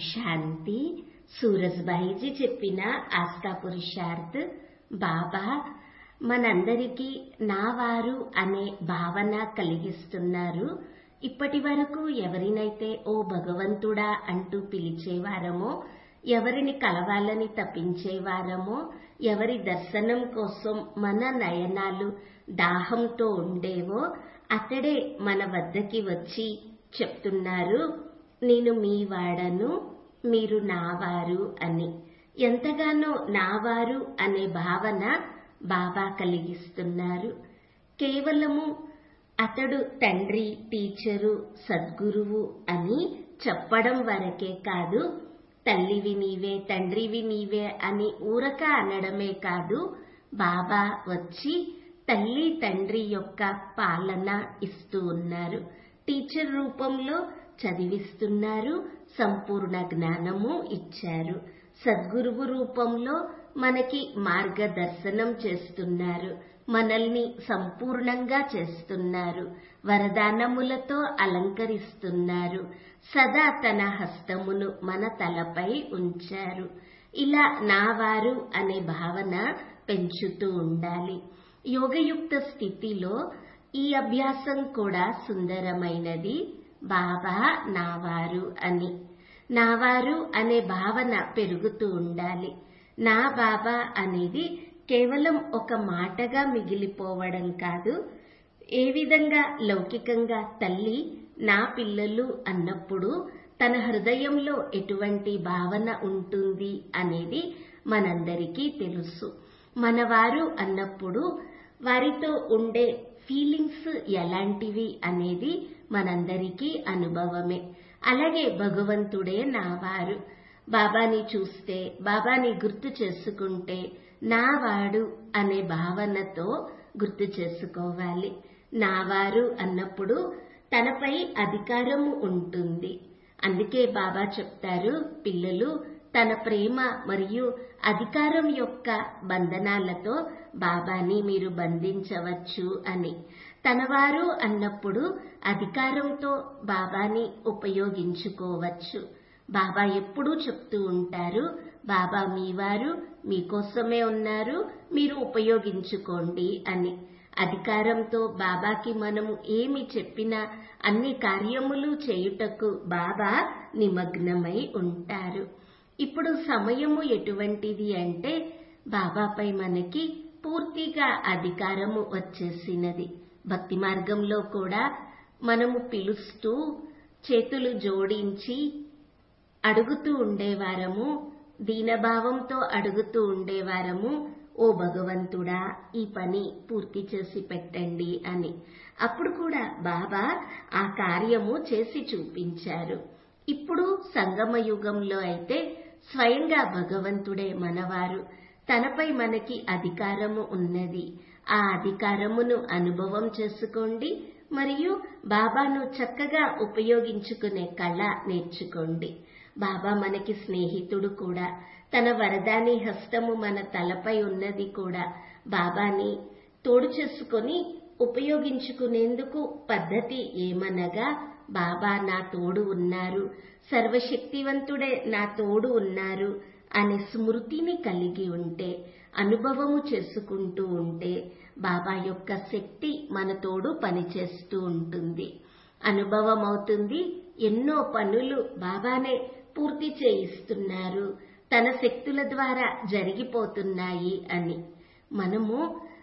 శాంతి సూరజ్భాయిజీ చెప్పిన ఆస్థా పురుషార్థ్ బాబా మనందరికీ నా వారు అనే భావన కలిగిస్తున్నారు ఇప్పటి వరకు ఎవరినైతే ఓ భగవంతుడా అంటూ పిలిచేవారమో ఎవరిని కలవాలని తప్పించేవారమో ఎవరి దర్శనం కోసం మన నయనాలు దాహంతో ఉండేవో అతడే మన వద్దకి వచ్చి చెప్తున్నారు నేను మీ వాడను మీరు నావారు అని ఎంతగానో నావారు అనే భావన బాబా కలిగిస్తున్నారు కేవలము అతడు తండ్రి టీచరు సద్గురువు అని చెప్పడం వరకే కాదు తల్లివి నీవే తండ్రివి నీవే అని ఊరక అనడమే కాదు బాబా వచ్చి తల్లి తండ్రి యొక్క పాలన ఇస్తూ ఉన్నారు టీచర్ రూపంలో చదివిస్తున్నారు సంపూర్ణ జ్ఞానము ఇచ్చారు సద్గురువు రూపంలో మనకి మార్గదర్శనం చేస్తున్నారు మనల్ని సంపూర్ణంగా చేస్తున్నారు వరదానములతో అలంకరిస్తున్నారు సదా తన హస్తమును మన తలపై ఉంచారు ఇలా నావారు అనే భావన పెంచుతూ ఉండాలి యోగయుక్త స్థితిలో ఈ అభ్యాసం కూడా సుందరమైనది బాబా నావారు అని నావారు అనే భావన పెరుగుతూ ఉండాలి నా బాబా అనేది కేవలం ఒక మాటగా మిగిలిపోవడం కాదు ఏ విధంగా లౌకికంగా తల్లి నా పిల్లలు అన్నప్పుడు తన హృదయంలో ఎటువంటి భావన ఉంటుంది అనేది మనందరికీ తెలుసు మనవారు అన్నప్పుడు వారితో ఉండే ఫీలింగ్స్ ఎలాంటివి అనేది మనందరికీ అనుభవమే అలాగే భగవంతుడే నావారు బాబాని చూస్తే బాబాని గుర్తు చేసుకుంటే నావాడు అనే భావనతో గుర్తు చేసుకోవాలి నావారు అన్నప్పుడు తనపై అధికారము ఉంటుంది అందుకే బాబా చెప్తారు పిల్లలు తన ప్రేమ మరియు అధికారం యొక్క బంధనాలతో బాబాని మీరు బంధించవచ్చు అని తనవారు అన్నప్పుడు అధికారంతో బాబాని ఉపయోగించుకోవచ్చు బాబా ఎప్పుడూ చెప్తూ ఉంటారు బాబా మీవారు మీకోసమే ఉన్నారు మీరు ఉపయోగించుకోండి అని అధికారంతో బాబాకి మనము ఏమి చెప్పినా అన్ని కార్యములు చేయుటకు బాబా నిమగ్నమై ఉంటారు ఇప్పుడు సమయము ఎటువంటిది అంటే బాబాపై మనకి పూర్తిగా అధికారము వచ్చేసినది భక్తి మార్గంలో కూడా మనము పిలుస్తూ చేతులు జోడించి అడుగుతూ ఉండేవారము దీనభావంతో అడుగుతూ ఉండేవారము ఓ భగవంతుడా ఈ పని పూర్తి చేసి పెట్టండి అని అప్పుడు కూడా బాబా ఆ కార్యము చేసి చూపించారు ఇప్పుడు సంగమ యుగంలో అయితే స్వయంగా భగవంతుడే మనవారు తనపై మనకి అధికారము ఉన్నది ఆ అధికారమును అనుభవం చేసుకోండి మరియు బాబాను చక్కగా ఉపయోగించుకునే కళ నేర్చుకోండి బాబా మనకి స్నేహితుడు కూడా తన వరదాని హస్తము మన తలపై ఉన్నది కూడా బాబాని తోడు చేసుకొని ఉపయోగించుకునేందుకు పద్ధతి ఏమనగా బాబా నా తోడు ఉన్నారు సర్వశక్తివంతుడే నా తోడు ఉన్నారు అనే స్మృతిని కలిగి ఉంటే అనుభవము చేసుకుంటూ ఉంటే బాబా యొక్క శక్తి మన తోడు పనిచేస్తూ ఉంటుంది అనుభవం అవుతుంది ఎన్నో పనులు బాబానే పూర్తి చేయిస్తున్నారు తన శక్తుల ద్వారా జరిగిపోతున్నాయి అని మనము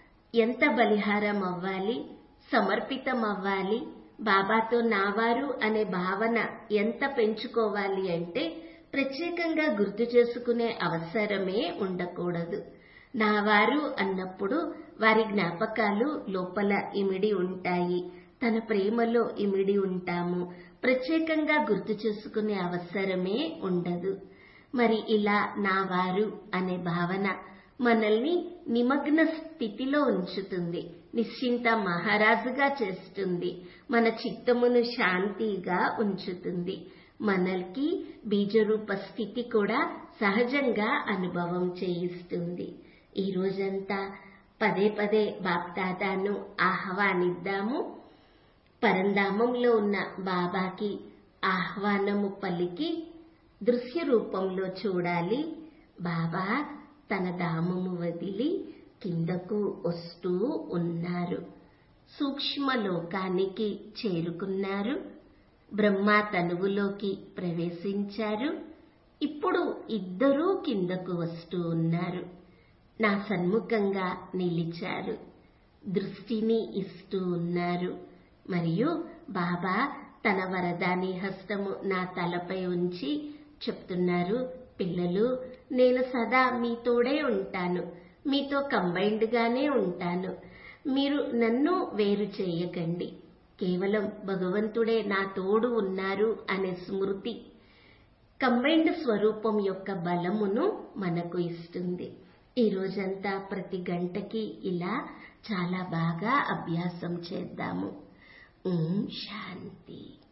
ఎంత బలిహారం అవ్వాలి సమర్పితం అవ్వాలి బాబాతో నావారు అనే భావన ఎంత పెంచుకోవాలి అంటే ప్రత్యేకంగా గుర్తు చేసుకునే అవసరమే ఉండకూడదు నావారు అన్నప్పుడు వారి జ్ఞాపకాలు లోపల ఇమిడి ఉంటాయి తన ప్రేమలో ఇమిడి ఉంటాము ప్రత్యేకంగా గుర్తు చేసుకునే అవసరమే ఉండదు మరి ఇలా నావారు అనే భావన మనల్ని నిమగ్న స్థితిలో ఉంచుతుంది నిశ్చింత మహారాజుగా చేస్తుంది మన చిత్తమును శాంతిగా ఉంచుతుంది మనల్కి బీజరూప స్థితి కూడా సహజంగా అనుభవం చేయిస్తుంది ఈ రోజంతా పదే పదే బాప్దాదాను ఆహ్వానిద్దాము పరంధామంలో ఉన్న బాబాకి ఆహ్వానము పలికి దృశ్య రూపంలో చూడాలి బాబా తన ధామము వదిలి కిందకు వస్తూ ఉన్నారు సూక్ష్మ లోకానికి చేరుకున్నారు బ్రహ్మ తనువులోకి ప్రవేశించారు ఇప్పుడు ఇద్దరూ కిందకు వస్తూ ఉన్నారు నా సన్ముఖంగా నిలిచారు దృష్టిని ఇస్తూ ఉన్నారు మరియు బాబా తన వరదాని హస్తము నా తలపై ఉంచి చెప్తున్నారు పిల్లలు నేను సదా మీతోడే ఉంటాను మీతో కంబైన్డ్ గానే ఉంటాను మీరు నన్ను వేరు చేయకండి కేవలం భగవంతుడే నా తోడు ఉన్నారు అనే స్మృతి కంబైన్డ్ స్వరూపం యొక్క బలమును మనకు ఇస్తుంది ఈ రోజంతా ప్రతి గంటకి ఇలా చాలా బాగా అభ్యాసం చేద్దాము ఓం శాంతి